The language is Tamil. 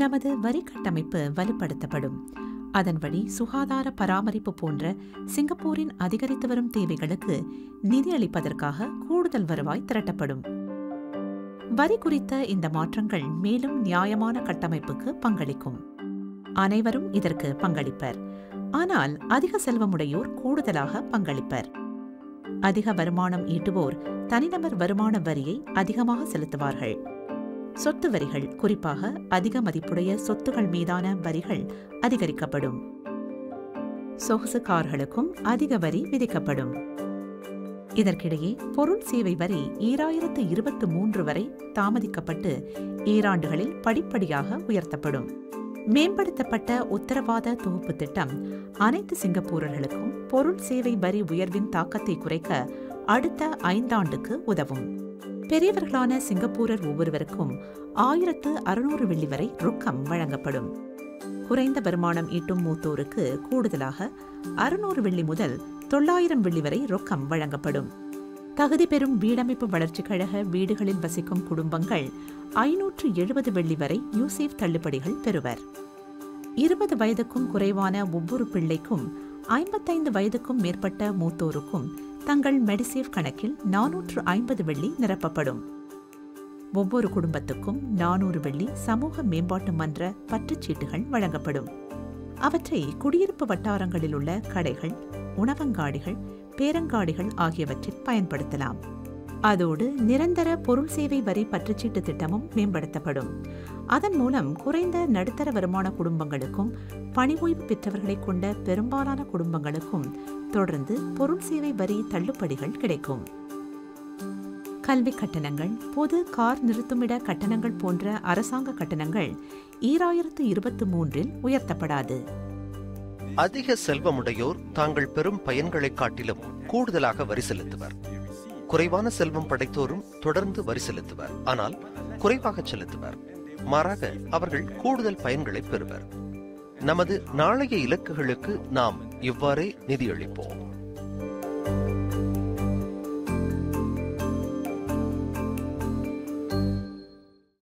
நமது வரி கட்டமைப்பு வலுப்படுத்தப்படும் அதன் வழி சுகாதார பராமரிப்பு போன்ற சிங்கப்பூரின் அதிகரித்து வரும் தேவைகளுக்கு நிதியளிப்பதற்காக கூடுதல் வருவாய் திரட்டப்படும் வரி குறித்த இந்த மாற்றங்கள் மேலும் நியாயமான கட்டமைப்புக்கு பங்களிக்கும் அனைவரும் இதற்கு பங்களிப்பர் ஆனால் அதிக செல்வமுடையோர் கூடுதலாக பங்களிப்பர் அதிக வருமானம் ஈட்டுவோர் தனிநபர் வருமான வரியை அதிகமாக செலுத்துவார்கள் சொத்து வரிகள் குறிப்பாக அதிக மதிப்புடைய சொத்துகள் மீதான வரிகள் அதிகரிக்கப்படும் சொகுசு கார்களுக்கும் அதிக வரி விதிக்கப்படும் இதற்கிடையே பொருள் சேவை வரி ஈராயிரத்து இருபத்து மூன்று வரை தாமதிக்கப்பட்டு ஈராண்டுகளில் படிப்படியாக உயர்த்தப்படும் மேம்படுத்தப்பட்ட உத்தரவாத தொகுப்பு திட்டம் அனைத்து சிங்கப்பூரர்களுக்கும் பொருள் சேவை வரி உயர்வின் தாக்கத்தை குறைக்க அடுத்த ஐந்தாண்டுக்கு உதவும் பெரியவர்களான சிங்கப்பூரர் ஒவ்வொருவருக்கும் ஆயிரத்து அறுநூறு வெள்ளி வரை ரொக்கம் வழங்கப்படும் குறைந்த வருமானம் ஈட்டும் மூத்தோருக்கு கூடுதலாக அறுநூறு வெள்ளி முதல் தொள்ளாயிரம் வெள்ளி வரை ரொக்கம் வழங்கப்படும் தகுதி பெறும் வீடமைப்பு வளர்ச்சிக் கழக வீடுகளில் வசிக்கும் குடும்பங்கள் ஐநூற்று எழுபது வெள்ளி வரை யூசேஃப் தள்ளுபடிகள் பெறுவர் இருபது வயதுக்கும் குறைவான ஒவ்வொரு பிள்ளைக்கும் ஐம்பத்தைந்து வயதுக்கும் மேற்பட்ட மூத்தோருக்கும் தங்கள் மெடிசேவ் கணக்கில் நானூற்று ஐம்பது வெள்ளி நிரப்பப்படும் ஒவ்வொரு குடும்பத்துக்கும் நானூறு வெள்ளி சமூக மேம்பாட்டு மன்ற பற்றுச்சீட்டுகள் வழங்கப்படும் அவற்றை குடியிருப்பு வட்டாரங்களில் உள்ள கடைகள் உணவங்காடிகள் பேரங்காடிகள் ஆகியவற்றில் பயன்படுத்தலாம் அதோடு நிரந்தர பொருள் சேவை வரி பற்றுச்சீட்டு திட்டமும் மேம்படுத்தப்படும் அதன் மூலம் குறைந்த நடுத்தர வருமான குடும்பங்களுக்கும் பணி ஓய்வு பெற்றவர்களை கொண்ட பெரும்பாலான குடும்பங்களுக்கும் தொடர்ந்து பொருள் சேவை வரி தள்ளுபடிகள் கிடைக்கும் கல்வி கட்டணங்கள் பொது கார் நிறுத்துமிட கட்டணங்கள் போன்ற அரசாங்க கட்டணங்கள் ஈராயிரத்து இருபத்தி மூன்றில் உயர்த்தப்படாது அதிக செல்வமுடையோர் தாங்கள் பெறும் பயன்களைக் காட்டிலும் கூடுதலாக வரி செலுத்துவர் குறைவான செல்வம் படைத்தோரும் தொடர்ந்து வரி செலுத்துவர் ஆனால் குறைவாக செலுத்துவர் மாறாக அவர்கள் கூடுதல் பயன்களை பெறுவர் நமது நாளைய இலக்குகளுக்கு நாம் இவ்வாறே நிதியளிப்போம்